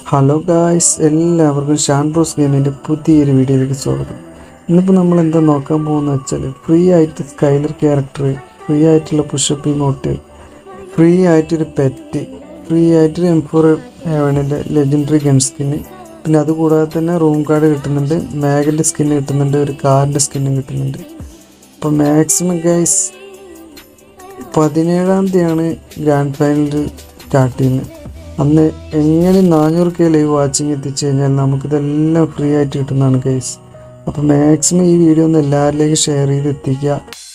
Hello guys എല്ലാവർക്കും Shaan bros ഗെയിമിൻ്റെ പുതിയൊരു വീഡിയോയിലേക്ക് സ്വാഗതം ഇന്നിപ്പോൾ നമ്മൾ എന്താ നോക്കാൻ പോകുന്നത് വെച്ചാൽ ഫ്രീ ആയിട്ട് സ്കൈലർ ക്യാരക്ടർ ഫ്രീ ആയിട്ടുള്ള പുഷപ്പ് ഇമോട്ട് ഫ്രീ ആയിട്ടൊരു പെറ്റ് ഫ്രീ ആയിട്ടൊരു എം ഫോർ ഹെവണിൻ്റെ ലെജൻഡറി ഗൺ സ്കിന്ന് പിന്നെ അതുകൂടാതെ തന്നെ റൂം കാർഡ് കിട്ടുന്നുണ്ട് മാഗിൻ്റെ സ്കിന്ന് കിട്ടുന്നുണ്ട് ഒരു കാറിൻ്റെ സ്കിന്നും കിട്ടുന്നുണ്ട് അപ്പോൾ മാക്സിമം ഗൈസ് പതിനേഴാം തീയതിയാണ് ഗ്രാൻഡ് ഫൈനൽ സ്റ്റാർട്ട് ചെയ്യുന്നത് അന്ന് എങ്ങനെ നാനൂറ് കെ ലൈവ് വാച്ചിങ് എത്തിച്ചു കഴിഞ്ഞാൽ നമുക്കിതെല്ലാം ഫ്രീ ആയിട്ട് കിട്ടുന്നതാണ് ഗൈസ് അപ്പോൾ മാക്സിമം ഈ വീഡിയോ ഒന്ന് എല്ലാവരിലേക്കും ഷെയർ ചെയ്ത് എത്തിക്കുക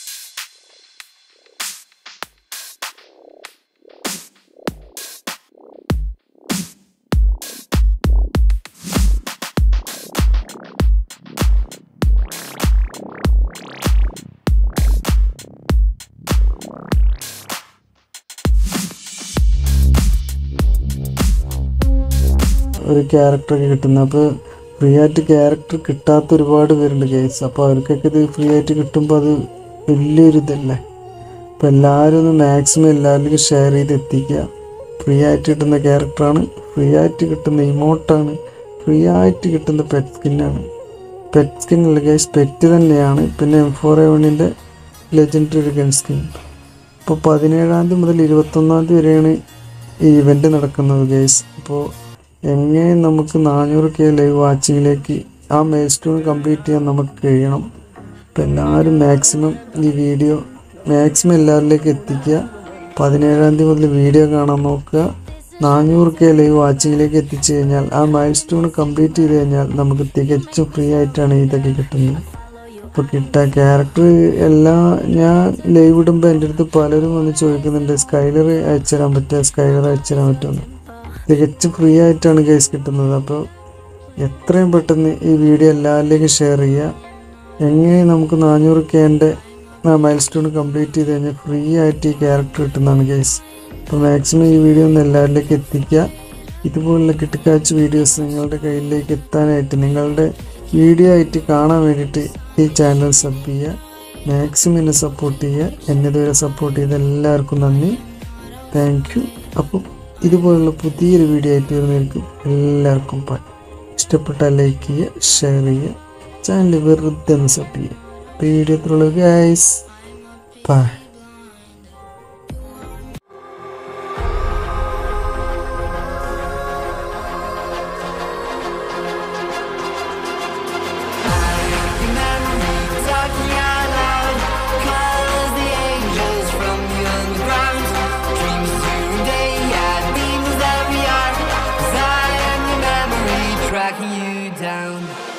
ഒരു ക്യാരക്ടറൊക്കെ കിട്ടുന്നത് അപ്പോൾ ഫ്രീ ആയിട്ട് ക്യാരക്ടർ കിട്ടാത്ത ഒരുപാട് പേരുണ്ട് കേസ് അപ്പോൾ അവർക്കൊക്കെ ഇത് ഫ്രീ ആയിട്ട് കിട്ടുമ്പോൾ അത് വലിയൊരു ഇതല്ലേ അപ്പോൾ എല്ലാവരും ഒന്ന് മാക്സിമം എല്ലാവരിലേക്കും ഷെയർ ചെയ്ത് എത്തിക്കുക ഫ്രീ ആയിട്ട് കിട്ടുന്ന ക്യാരക്ടറാണ് ഫ്രീ ആയിട്ട് കിട്ടുന്ന ഇമോട്ടാണ് ഫ്രീ ആയിട്ട് കിട്ടുന്ന പെറ്റ് സ്കിന്നാണ് പെറ്റ് സ്കിൻ അല്ല കേസ് പെറ്റ് തന്നെയാണ് പിന്നെ എം ഫോർ എവണിൻ്റെ ലെജൻഡറി ഗൺ സ്കിൻ ഇപ്പോൾ പതിനേഴാം തീയതി മുതൽ ഇരുപത്തൊന്നാം തീയതി വരെയാണ് ഈ ഇവൻ്റ് നടക്കുന്നത് ഗൈസ് അപ്പോൾ എങ്ങനെ നമുക്ക് നാനൂറ് കെ ലൈവ് വാച്ചിങ്ങിലേക്ക് ആ മെയിൽ സ്റ്റോൺ കംപ്ലീറ്റ് ചെയ്യാൻ നമുക്ക് കഴിയണം അപ്പോൾ എല്ലാവരും മാക്സിമം ഈ വീഡിയോ മാക്സിമം എല്ലാവരിലേക്ക് എത്തിക്കുക പതിനേഴാം തീയതി മുതൽ വീഡിയോ കാണാൻ നോക്കുക നാനൂറ് കെ ലൈവ് വാച്ചിങ്ങിലേക്ക് എത്തിച്ചു കഴിഞ്ഞാൽ ആ മൈൽ സ്റ്റോൺ കംപ്ലീറ്റ് ചെയ്ത് കഴിഞ്ഞാൽ നമുക്ക് തികച്ചും ഫ്രീ ആയിട്ടാണ് ഇതൊക്കെ കിട്ടുന്നത് ഇപ്പോൾ കിട്ടുക ക്യാരക്ടർ എല്ലാം ഞാൻ ലൈവ് ഇടുമ്പോൾ എൻ്റെ അടുത്ത് പലരും വന്ന് ചോദിക്കുന്നുണ്ട് സ്കൈലർ അയച്ചുതരാൻ പറ്റുക സ്കൈലർ അയച്ചുതരാൻ പറ്റുമെന്ന് തികച്ചും ഫ്രീ ആയിട്ടാണ് കേസ് കിട്ടുന്നത് അപ്പോൾ എത്രയും പെട്ടെന്ന് ഈ വീഡിയോ എല്ലാവരിലേക്കും ഷെയർ ചെയ്യുക എങ്ങനെ നമുക്ക് നാനൂറ് കേൻ്റെ മൈൽ സ്റ്റോൺ കംപ്ലീറ്റ് ചെയ്ത് കഴിഞ്ഞാൽ ഫ്രീ ആയിട്ട് ഈ ക്യാരക്ടർ കിട്ടുന്നതാണ് കേസ് അപ്പോൾ മാക്സിമം ഈ വീഡിയോ ഒന്ന് എല്ലാവരിലേക്ക് എത്തിക്കുക ഇതുപോലുള്ള കിട്ടിക്കാച്ച് വീഡിയോസ് നിങ്ങളുടെ കയ്യിലേക്ക് എത്താനായിട്ട് നിങ്ങളുടെ വീഡിയോ ആയിട്ട് കാണാൻ വേണ്ടിയിട്ട് ഈ ചാനൽ സബ് ചെയ്യുക മാക്സിമം എന്നെ സപ്പോർട്ട് ചെയ്യുക എന്നെ ഇതുവരെ സപ്പോർട്ട് ചെയ്ത എല്ലാവർക്കും നന്ദി താങ്ക് യു അപ്പോൾ ഇതുപോലുള്ള പുതിയൊരു വീഡിയോ ആയിട്ട് വരുന്നതായിരിക്കും എല്ലാവർക്കും ബൈ ഇഷ്ടപ്പെട്ടാൽ ലൈക്ക് ചെയ്യുക ഷെയർ ചെയ്യുക ചാനൽ വെറുതെ ഒന്ന് സബ് ചെയ്യുക വീഡിയോ എത്രയുള്ളൂ guys bye Talking out loud, calls the angels from beyond the ground. Dreams today, yeah, demons that we are. 'Cause I am your memory, tracking you down.